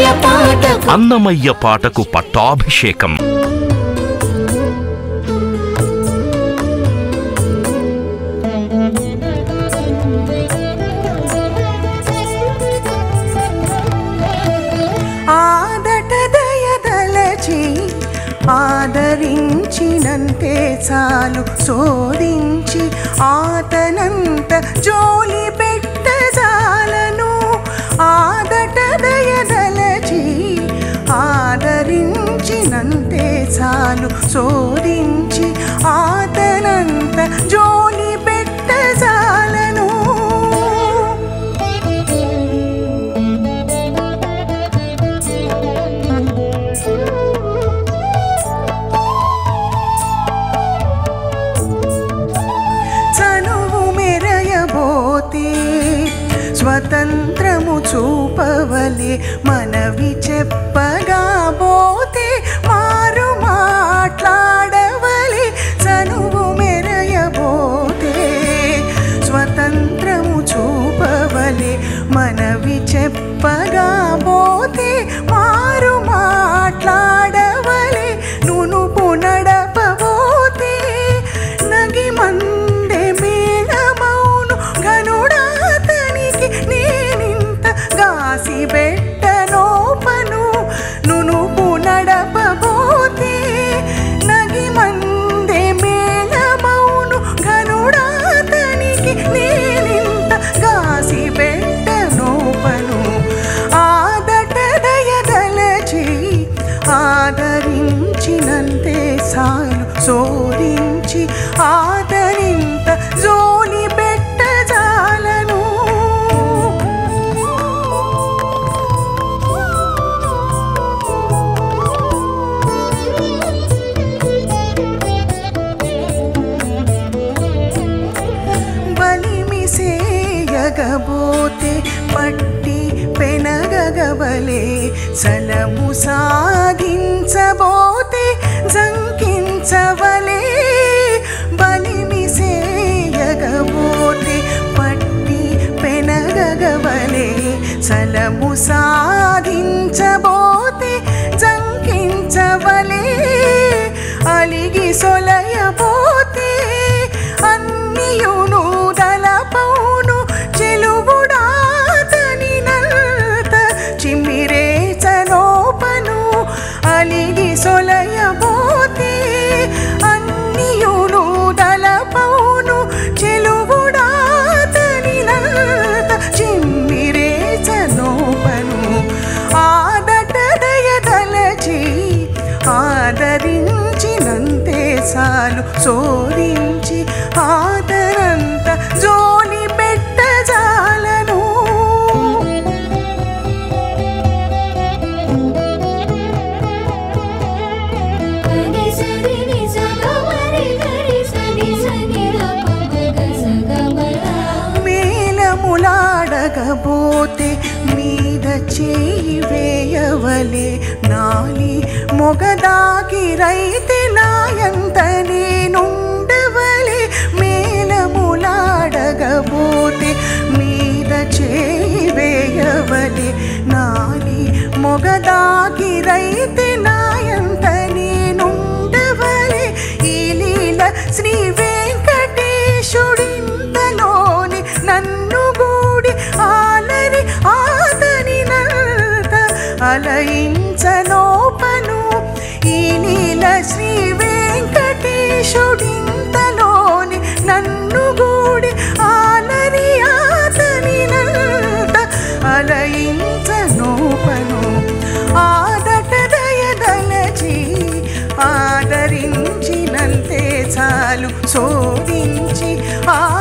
పాటకు అన్నమయ్య పాటకు పట్టాభిషేకం ఆదట దయదలచి ఆదరించినంతే చాలు శోధించి ఆతనంత జోలి పెట్టజాలను ఆదట దయదలచి ఆదరించినంతే చాలు శోధించి ఆతనంత జోలి పెట్టజాలను చనువు మెరయబోతే స్వతంత్రము చూపవలే మనవి చెప్పగా పోతే మారు మాట్లాడవలే చనువు మెరయబోతే స్వతంత్రము చూపవలే మనవి చెప్పగా పోతే మారు మాట్లాడవలే నునుపు నడపబోతే నగి మందే మేళమౌను గనుడాతనికి నేనింత గాసి పెట్టనోపను నునుపు నడపబోతే నగి మందే మేళమౌను గనుడాతనికి నేనింత గాసి పెట్టనోపను ఆదట దయదలచి ఆదరించినంతే సాలు శోధించి ఆదరింత జోలి పెట్టజాలను బలిమి సేయగబోతే పట్టి పెనగగబలే సలము సాగించబోతే జంకించవలే బలిమి సేయగబోతే పట్టి పెనగగబలే సలము సాగించబోతే జంకించవలే అలిగి సొలయబోతే అన్నియును దళపౌను చెలువుడాతని నల్త చిమ్మిరేచనోపను అలిగి సొలయబోతే అన్నియును దళపౌను చెలువుడాతని నల్త చిమ్మిరేచనోపను ఆదట దయదలచి ఆదరించినంతే చాలు శోధించి ఆదరంత జోలి పెట్టజాలను గరి సరి ని సగ మరి గరి సని సని ర ప మ గ స గ మ ర మేలములాడగబోతే మీద చేయి వేయవలే నాలి మొగదాగి రైతే నాయంత నేనుండవలే మేలములాడగబోతే మీద చేయి వేయవలే నాలి మొగదాగి రైతే నాయంత నేనుండవలే ఈ లీల శ్రీ వెంకటేశుడింతలోని నన్ను గూడి ఆలరి ఆతని నంత అలయించనోపను ఈ లీల శ్రీ వెంకటేశుడింతలోని నన్ను గూడి ఆలరి ఆతని నంత అలయించనోపను ఆదట దయదలచి ఆదరించినంతే చాలు శోధించి ఆ